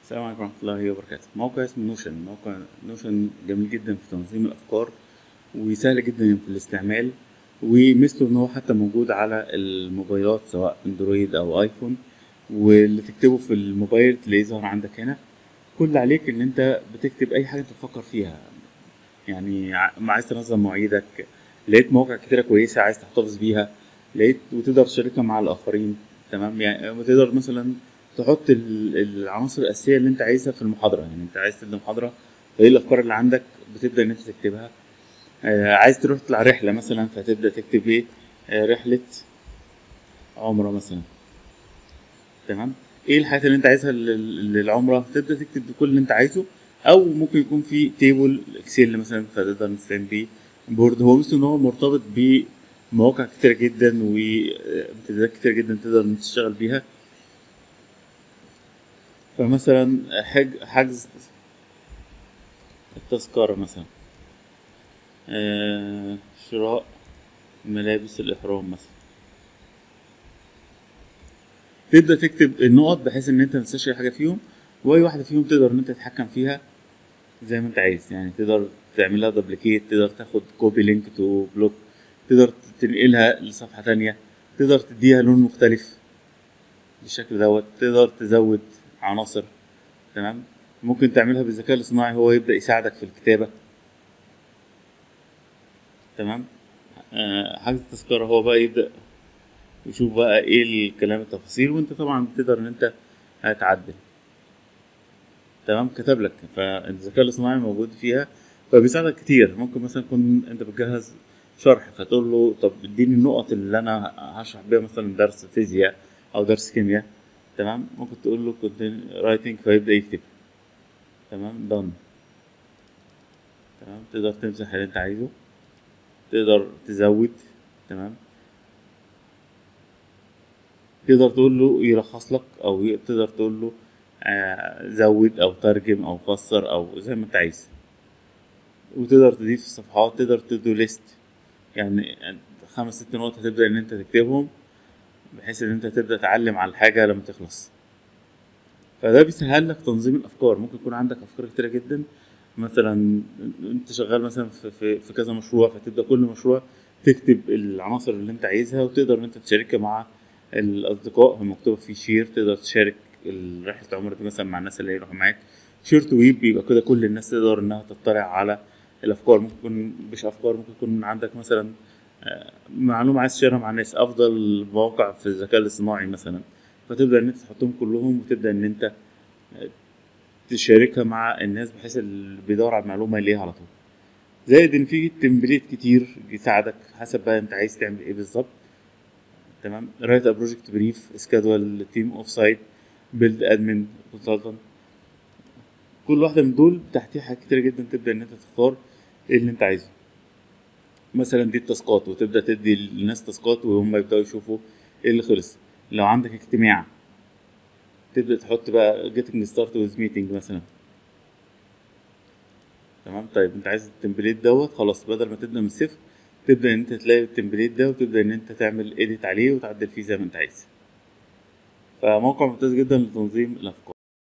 السلام عليكم ورحمة الله وبركاته موقع اسمه نوشن موقع نوشن جميل جدا في تنظيم الأفكار وسهل جدا في الاستعمال وميزته إن هو حتى موجود على الموبايلات سواء أندرويد أو أيفون واللي تكتبه في الموبايل تلاقيه ظهر عندك هنا كل اللي عليك إن أنت بتكتب أي حاجة أنت بتفكر فيها يعني ع- ما عايز تنظم مواعيدك لقيت مواقع كتيرة كويسة عايز تحتفظ بيها لقيت وتقدر تشاركها مع الآخرين تمام يعني وتقدر مثلا تحط ال- العناصر الأساسية اللي أنت عايزها في المحاضرة يعني أنت عايز تبدأ محاضرة فإيه الأفكار اللي عندك بتبدأ إن أنت تكتبها آه عايز تروح تطلع رحلة مثلا فتبدأ تكتب إيه آه رحلة عمرة مثلا تمام ايه الحاجات اللي انت عايزها لل- للعمرة تبدأ تكتب كل اللي انت عايزه او ممكن يكون في تيبل اكسل مثلا فتقدر نستعين بيه بورد هو مثل ان هو مرتبط بمواقع كتيرة جدا وامتدادات كتيرة جدا تقدر ان تشتغل بيها فمثلا حج حجز التذكرة مثلا آه، شراء ملابس الإحرام مثلا تبدأ تكتب النقط بحيث إن أنت متنساش أي حاجة فيهم وأي واحدة فيهم تقدر إن أنت تتحكم فيها زي ما أنت عايز يعني تقدر تعملها دبليكيت تقدر تاخد كوبي لينك تو بلوك تقدر تنقلها لصفحة تانية تقدر تديها لون مختلف بالشكل دوت تقدر تزود عناصر تمام ممكن تعملها بالذكاء الاصطناعي هو يبدأ يساعدك في الكتابة تمام آه، حجز التذكرة هو بقى يبدأ يشوف بقى ايه الكلام التفاصيل وانت طبعا بتقدر ان انت هتعدل تمام كتب لك فالذكاء الاصطناعي موجود فيها فبيساعدك كتير ممكن مثلا تكون انت بتجهز شرح فتقول له طب اديني النقط اللي انا هشرح بيها مثلا درس فيزياء او درس كيمياء تمام ممكن تقول له كنت رايتنج فيبدا يكتب تمام دون تمام تقدر تمسح اللي انت عايزه تقدر تزود تمام تقدر تقول له يلخص لك او ي- تقدر تقول له آه، زود او ترجم او فسر او زي ما انت عايز وتقدر تضيف صفحات تقدر تدو ليست يعني خمس ست نقط هتبدأ ان انت تكتبهم بحيث ان انت تبدأ تعلم على الحاجة لما تخلص فده بيسهل لك تنظيم الافكار ممكن يكون عندك افكار كتيرة جدا مثلا انت شغال مثلا في, في, في كذا مشروع فتبدأ كل مشروع تكتب العناصر اللي انت عايزها وتقدر ان انت تشاركها مع الاصدقاء مكتوب في شير تقدر تشارك رحلة عمر دي مثلا مع الناس اللي هيروحوا معاك شير تويب يبقى كده كل الناس تقدر انها تطلع على الافكار ممكن يكون مش افكار ممكن يكون عندك مثلا آه، معلومة عايز تشيرها مع الناس افضل مواقع في الذكاء الاصطناعي مثلا فتبدأ ان انت تحطهم كلهم وتبدأ ان انت آه، تشاركها مع الناس بحيث اللي بيدور على المعلومة يلاقيها على طول زائد ان في تمبليت كتير يساعدك حسب بقى انت عايز تعمل ايه بالظبط تمام رايت ا بروجكت بريف سكادول تيم اوف سايت بيلد ادمن كونسلتنت كل واحده من دول تحتيها حاجات كتير جدا تبدا ان انت تختار ايه اللي انت عايزه مثلا دي التاسكات وتبدا تدي للناس تاسكات وهم يبداوا يشوفوا ايه اللي خلص لو عندك اجتماع تبدا تحط بقى getting ستارت with meeting مثلا تمام طيب انت عايز التمبليت دوت خلاص بدل ما تبدا من الصفر تبدا ان انت تلاقي التمبليت ده وتبدا ان انت تعمل اديت عليه وتعدل فيه زي ما انت عايز فموقع ممتاز جدا لتنظيم الافكار